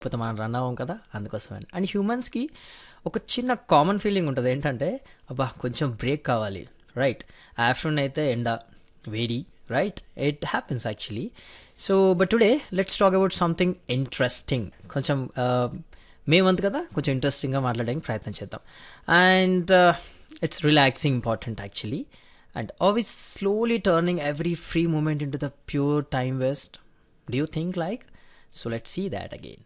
లేకపోతే మనం రన్ అవ్వం కదా అందుకోసమని అండ్ హ్యూమన్స్కి ఒక చిన్న కామన్ ఫీలింగ్ ఉంటుంది ఏంటంటే అబ్బా కొంచెం బ్రేక్ కావాలి రైట్ ఆఫ్టర్నూన్ అయితే ఎండ వేడి right it happens actually so but today let's talk about something interesting కొంచెం మేమంత కదా కొంచెం ఇంట్రెస్టింగ్గా మాట్లాడడానికి ప్రయత్నం చేద్దాం and it's relaxing important actually and always slowly turning every free moment into the pure time waste do you think like so let see that again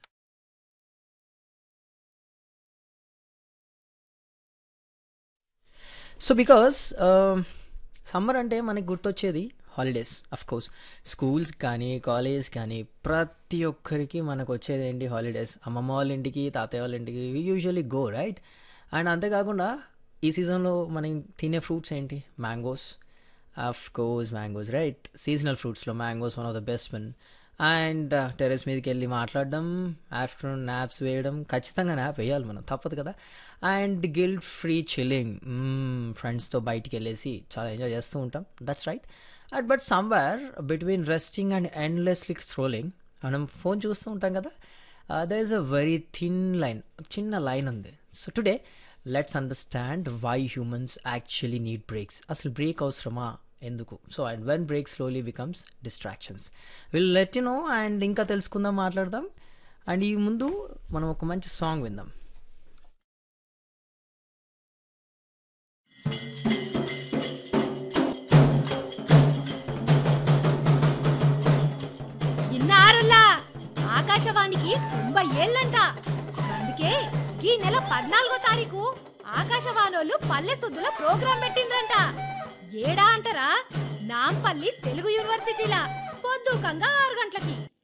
so because summer అంటే మనకి గుర్తొచ్చేది హాలిడేస్ అఫ్ కోర్స్ స్కూల్స్ కానీ college కానీ ప్రతి ఒక్కరికి మనకు వచ్చేది ఏంటి హాలిడేస్ అమ్మమ్మ వాళ్ళ ఇంటికి తాతయ్య వాళ్ళ ఇంటికి యూజువలీ గో రైట్ అండ్ అంతేకాకుండా ఈ సీజన్లో మనం తినే ఫ్రూట్స్ ఏంటి mangoes of course mangoes right seasonal ఫ్రూట్స్లో mangoes one of the best one and terrace మీదకి వెళ్ళి మాట్లాడడం ఆఫ్టర్నూన్ నాప్స్ వేయడం ఖచ్చితంగా నాప్ వేయాలి మనం తప్పదు కదా అండ్ గిల్ట్ ఫ్రీ చిల్లింగ్ ఫ్రెండ్స్తో బయటికి వెళ్ళేసి చాలా ఎంజాయ్ చేస్తూ ఉంటాం that's right and but somewhere between resting and endlessly scrolling మనం ఫోన్ చూస్తూ ఉంటాం కదా there is a very thin line చిన్న లైన్ ఉంది so today let's understand why humans actually need breaks అసలు బ్రేక్ అవసరమా ఎందుకు so and when break slowly becomes distractions will let you know and ఇంకా తెలుసుకుందాం మాట్లాడదాం అండ్ ఈ ముందు మనం ఒక మంచి సాంగ్ విందాం ఇన్నారులా ఆకాశవాణికి తొంభై ఏళ్ళంట అందుకే ఈ నెల పద్నాలుగో తారీఖు ఆకాశవాణోళ్ళు పల్లె సుద్దుల ప్రోగ్రాం పెట్టిండ్రంట ఏడా అంటారా నాంపల్లి తెలుగు యూనివర్సిటీలా పొద్దుకంగా ఆరు గంటలకి